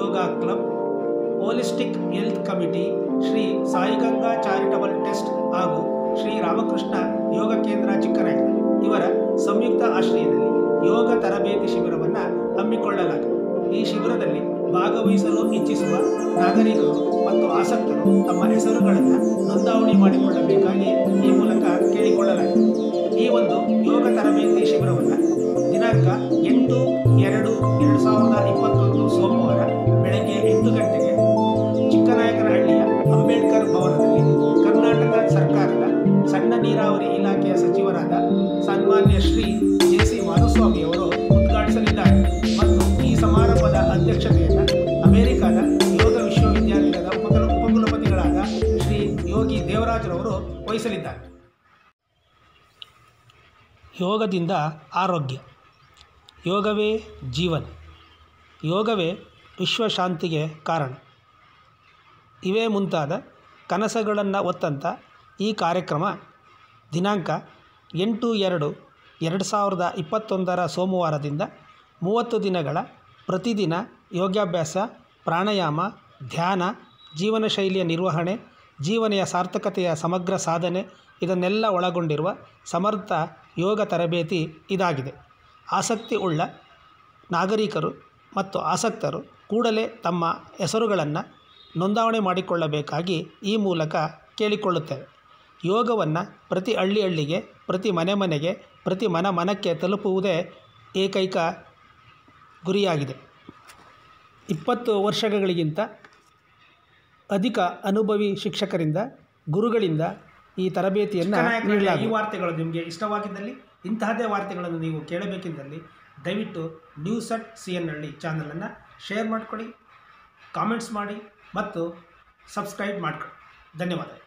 ಯೋಗ club holistic health committee Shri Saiganga charitable trust ಹಾಗೂ ಶ್ರೀ ರಾಮಕೃಷ್ಣ ಯೋಗ ಕೇಂದ್ರ ಚಿಕ್ಕನಾಯಕ ಇವರ ಸಂಯುಕ್ತ ಆಶ್ರಯದಲ್ಲಿ ಯೋಗ ತರಬೇತಿ ಶಿಬಿರವನ್ನು ಹಮ್ಮಿಕೊಳ್ಳಲಾಗಿದೆ ಈ ಶಿಬಿರದಲ್ಲಿ ಭಾಗವಹಿಸಲು ಇಚ್ಛಿಸುವ ನಾಗರಿಕರು ಮತ್ತು ಆಸಕ್ತರು ತಮ್ಮ ಹೆಸರುಗಳನ್ನು ನೋಂದಾವಣಿ ಮಾಡಿಕೊಳ್ಳಬೇಕಾಗಿ ಈ ಮೂಲಕ ಕೇಳಿಕೊಳ್ಳಲಾಗಿದೆ ಈ ಒಂದು ಯೋಗ ತರಬೇತಿ ಶಿಬಿರವನ್ನು ದಿನಾಂಕ ಎಂಟು ಎರಡು ಎರಡು ಸಾವಿರದ ಇಪ್ಪತ್ತೊಂದು ಸೋಮವಾರ ಬೆಳಗ್ಗೆ ಎಂಟು ಗಂಟೆಗೆ ಚಿಕ್ಕನಾಯಕನಹಳ್ಳಿಯ ಅಂಬೇಡ್ಕರ್ ಭವನದಲ್ಲಿ ಕರ್ನಾಟಕ ಸರ್ಕಾರದ ಸಣ್ಣ ನೀರಾವರಿ ಇಲಾಖೆಯ ಸಚಿವರಾದ ಸನ್ಮಾನ್ಯ ಶ್ರೀ ಜೆ ಸಿ ಮಾಧುಸ್ವಾಮಿಯವರು ಉದ್ಘಾಟಿಸಲಿದ್ದಾರೆ ಮತ್ತು ಈ ಸಮಾರಂಭದ ಅಧ್ಯಕ್ಷತೆಯನ್ನು ಅಮೆರಿಕದ ಯೋಗ ವಿಶ್ವವಿದ್ಯಾಲಯದ ಉಪಕುಲ ಉಪಕುಲಪತಿಗಳಾದ ಶ್ರೀ ಯೋಗಿ ದೇವರಾಜರವರು ವಹಿಸಲಿದ್ದಾರೆ ಯೋಗದಿಂದ ಆರೋಗ್ಯ ಯೋಗವೇ ಜೀವನ ಯೋಗವೇ ವಿಶ್ವಶಾಂತಿಗೆ ಕಾರಣ ಇವೇ ಮುಂತಾದ ಕನಸುಗಳನ್ನು ಹೊತ್ತಂಥ ಈ ಕಾರ್ಯಕ್ರಮ ದಿನಾಂಕ ಎಂಟು ಎರಡು ಎರಡು ಸಾವಿರದ ಇಪ್ಪತ್ತೊಂದರ ಸೋಮವಾರದಿಂದ ಮೂವತ್ತು ದಿನಗಳ ಪ್ರತಿದಿನ ಯೋಗಾಭ್ಯಾಸ ಪ್ರಾಣಾಯಾಮ ಧ್ಯಾನ ಜೀವನ ಶೈಲಿಯ ನಿರ್ವಹಣೆ ಜೀವನೆಯ ಸಾರ್ಥಕತೆಯ ಸಮಗ್ರ ಸಾಧನೆ ಇದನ್ನೆಲ್ಲ ಒಳಗೊಂಡಿರುವ ಸಮರ್ಥ ಯೋಗ ತರಬೇತಿ ಇದಾಗಿದೆ ಆಸಕ್ತಿ ಉಳ್ಳ ನಾಗರಿಕರು ಮತ್ತು ಆಸಕ್ತರು ಕೂಡಲೇ ತಮ್ಮ ಹೆಸರುಗಳನ್ನು ನೋಂದಾವಣೆ ಮಾಡಿಕೊಳ್ಳಬೇಕಾಗಿ ಈ ಮೂಲಕ ಕೇಳಿಕೊಳ್ಳುತ್ತೇವೆ ಯೋಗವನ್ನು ಪ್ರತಿ ಹಳ್ಳಿ ಹಳ್ಳಿಗೆ ಪ್ರತಿ ಮನೆ ಮನೆಗೆ ಪ್ರತಿ ಮನ ಮನಕ್ಕೆ ತಲುಪುವುದೇ ಏಕೈಕ ಗುರಿಯಾಗಿದೆ ಇಪ್ಪತ್ತು ವರ್ಷಗಳಿಗಿಂತ ಅಧಿಕ ಅನುಭವಿ ಶಿಕ್ಷಕರಿಂದ ಗುರುಗಳಿಂದ ಈ ತರಬೇತಿಯನ್ನು ನೀಡಲಾಗಿದೆ ಈ ವಾರ್ತೆಗಳು ನಿಮಗೆ ಇಷ್ಟವಾಗಿದ್ದಲ್ಲಿ ಇಂತಹದ್ದೇ ವಾರ್ತೆಗಳನ್ನು ನೀವು ಕೇಳಬೇಕಿದ್ದಲ್ಲಿ ದಯವಿಟ್ಟು ನ್ಯೂಸ್ ಅಟ್ ಸಿ ಎನ್ ಹಳ್ಳಿ ಚಾನಲನ್ನು ಶೇರ್ ಮಾಡಿಕೊಡಿ ಕಾಮೆಂಟ್ಸ್ ಮಾಡಿ ಮತ್ತು ಸಬ್ಸ್ಕ್ರೈಬ್ ಮಾಡಿಕೊಳ್ಳಿ ಧನ್ಯವಾದ